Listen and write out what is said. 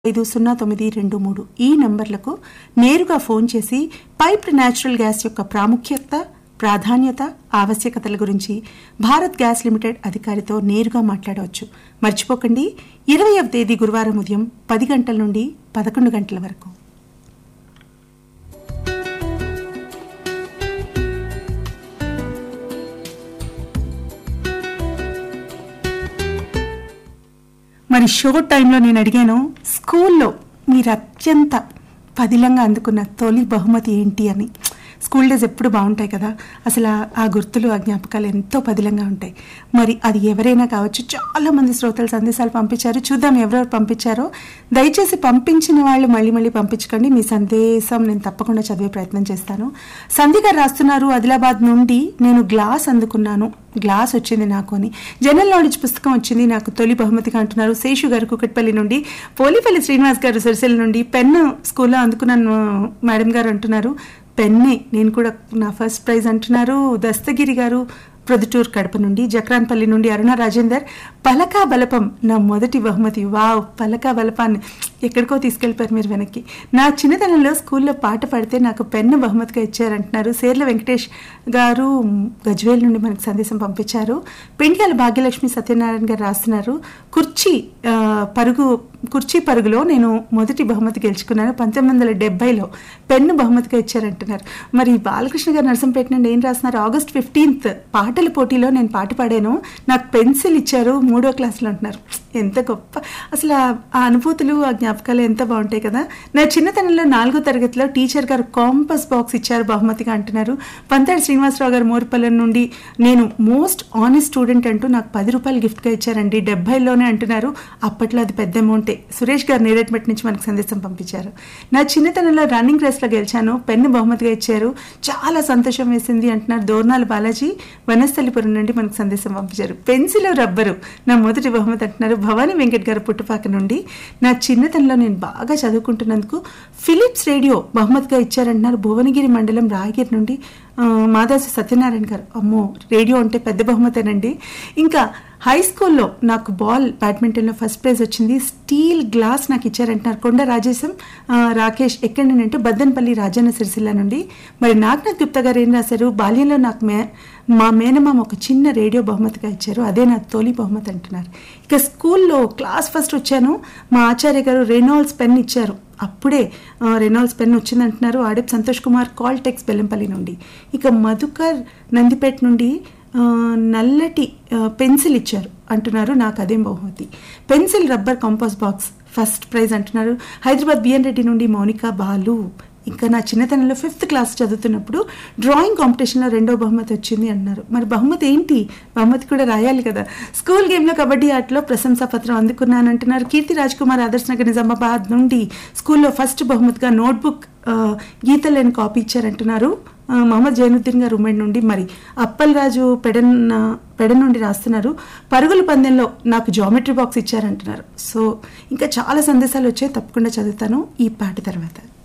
ఐదు సున్నా తొమ్మిది రెండు మూడు ఈ నంబర్లకు నేరుగా ఫోన్ చేసి పైప్డ్ న్యాచురల్ గ్యాస్ యొక్క ప్రాముఖ్యత ప్రాధాన్యత ఆవశ్యకతల గురించి భారత్ గ్యాస్ లిమిటెడ్ అధికారితో నేరుగా మాట్లాడవచ్చు మర్చిపోకండి ఇరవయవ తేదీ గురువారం ఉదయం పది గంటల నుండి పదకొండు గంటల వరకు మరి షో టైంలో నేను అడిగాను స్కూల్లో మీరు అత్యంత పదిలంగా అందుకున్న తొలి బహుమతి ఏంటి అని స్కూల్ డేస్ ఎప్పుడు బాగుంటాయి కదా అసలు ఆ- ఆ గుర్తులు ఆ జ్ఞాపకాలు ఎంతో పదిలంగా ఉంటాయి మరి అది ఎవరైనా కావచ్చు చాలా మంది శ్రోతలు సందేశాలు పంపించారు చూద్దాం ఎవరెవరు పంపించారో దయచేసి పంపించిన వాళ్ళు మళ్ళీ మళ్ళీ పంపించకండి మీ సందేశం నేను తప్పకుండా చదివే ప్రయత్నం చేస్తాను సంధి గారు రాస్తున్నారు ఆదిలాబాద్ నుండి నేను గ్లాస్ అందుకున్నాను గ్లాస్ వచ్చింది నాకు అని జనరల్ నాలెడ్జ్ పుస్తకం వచ్చింది నాకు తొలి బహుమతిగా అంటున్నారు శేషు గారు కుకట్పల్లి నుండి పోలిపల్లి శ్రీనివాస్ గారు సిరిసిల్ల నుండి పెన్ స్కూల్లో అందుకున్నాను మేడం గారు అంటున్నారు పెన్నే నేను కూడా నా ఫస్ట్ ప్రైజ్ అంటున్నారు దస్తగిరి గారు ప్రొద్దుటూరు కడప నుండి జక్రాన్పల్లి నుండి అరుణ రాజేందర్ పలకా బలపం నా మొదటి బహుమతి వావ్ పలకా బలపాన్ని ఎక్కడికో తీసుకెళ్ళిపోయారు మీరు వెనక్కి నా చిన్నతనంలో స్కూల్లో పాట పాడితే నాకు పెన్ను బహుమతిగా ఇచ్చారంటున్నారు సేర్ల వెంకటేష్ గారు గజ్వేల్ నుండి మనకు సందేశం పంపించారు పెండియాల భాగ్యలక్ష్మి సత్యనారాయణ గారు రాస్తున్నారు కుర్చీ ఆ, పరుగు కుర్చీ పరుగులో నేను మొదటి బహుమతి గెలుచుకున్నాను పంతొమ్మిది వందల డెబ్బైలో పెన్ను బహుమతిగా ఇచ్చారంటున్నారు మరి బాలకృష్ణ గారు నరసంపేట నుండి ఏం రాస్తున్నారు ఆగస్ట్ ఫిఫ్టీన్త్ పాటల పోటీలో నేను పాట పాడాను నాకు పెన్సిల్ ఇచ్చారు మూడో క్లాస్లో అంటున్నారు ఎంత గొప్ప అసలు ఆ- ఆ అనుభూతులు ఆ జ్ఞాపకాలు ఎంత బాగుంటాయి కదా నా చిన్నతనంలో నాలుగో తరగతిలో టీచర్ గారు కాంపస్ బాక్స్ ఇచ్చారు బహుమతిగా అంటున్నారు పంతాడి శ్రీనివాసరావు గారు మోరుపల్లెం నుండి నేను మోస్ట్ ఆనెస్ట్ స్టూడెంట్ అంటూ నాకు పది రూపాయలు గిఫ్ట్గా ఇచ్చారండి డెబ్బైలోనే అంటున్నారు అప్పట్లో అది పెద్ద అమౌంటే సురేష్ గారు నేరేట్మెట్ నుంచి మనకు సందేశం పంపించారు నా చిన్నతనంలో రన్నింగ్ రేస్లో గెలిచాను పెన్ను బహుమతిగా ఇచ్చారు చాలా సంతోషం వేసింది అంటున్నారు దోర్నాల బాలాజీ వనస్థలిపురం నుండి మనకు సందేశం పంపించారు పెన్సిల్ రబ్బరు నా మొదటి బహుమతి అంటున్నారు భవానీ వెంకట్ గారు పుట్టుపాక నుండి నా చిన్నతనంలో నేను బాగా చదువుకుంటున్నందుకు ఫిలిప్స్ రేడియో బహుమతిగా ఇచ్చారంటున్నారు భువనగిరి మండలం రాయగిరి నుండి ఆ, మాదాసి సత్యనారాయణ గారు అమ్మో రేడియో అంటే పెద్ద బహుమతేనండి ఇంకా హై స్కూల్లో నాకు బాల్ బ్యాడ్మింటన్లో ఫస్ట్ ప్రైజ్ వచ్చింది స్టీల్ గ్లాస్ నాకు ఇచ్చారంటున్నారు కొండ రాజేశం ఆ, రాకేష్ ఎక్కడి నుండి అంటే బద్దన్పల్లి రాజన్న సిరిసిల్ల నుండి మరి నాగనాథ్ గుప్తా గారు ఏం రాశారు బాల్యంలో నాకు మే మా మేనమామ ఒక చిన్న రేడియో బహుమతిగా ఇచ్చారు అదే నా తొలి బహుమతి అంటున్నారు ఇక స్కూల్లో క్లాస్ ఫస్ట్ వచ్చాను మా ఆచార్య గారు రెనాల్డ్స్ పెన్ ఇచ్చారు అప్పుడే ఆ, రెనాల్డ్స్ పెన్ వచ్చిందంటున్నారు ఆడెప్ సంతోష్ కుమార్ కాల్ టెక్స్ బెల్లంపల్లి నుండి ఇక మధుకర్ నందిపేట నుండి ఆ, నల్లటి ఆ, పెన్సిల్ ఇచ్చారు అంటున్నారు నాకు అదేం బహుమతి pencil rubber compass box first prize అంటున్నారు హైదరాబాద్ బిఎన్ రెడ్డి నుండి మౌనిక బాలు ఇంకా నా చిన్నతనంలో ఫిఫ్త్ క్లాస్ చదువుతున్నప్పుడు డ్రాయింగ్ కాంపిటీషన్లో రెండో బహుమతి వచ్చింది అన్నారు మరి బహుమతి ఏంటి బహుమతి కూడా రాయాలి కదా స్కూల్ గేమ్లో కబడ్డీ ఆటలో ప్రశంసా పత్రం అందుకున్నాను అంటున్నారు కీర్తి రాజ్ కుమార్ ఆదర్శ్ నగర్ నిజామాబాద్ నుండి స్కూల్లో ఫస్ట్ బహుమతిగా నోట్బుక్ ఆ, గీతలేని కాపీ ఇచ్చారంటున్నారు ఆ, మహమ్మద్ జైనుద్దీన్ గారు ఉమ్మడి నుండి మరి అప్పల్ రాజు పెడన్ పెడ నుండి రాస్తున్నారు పరుగుల పందెంలో నాకు జామెట్రీ బాక్స్ ఇచ్చారంటున్నారు సో ఇంకా చాలా సందేశాలు వచ్చాయి తప్పకుండా చదువుతాను ఈ పాట తర్వాత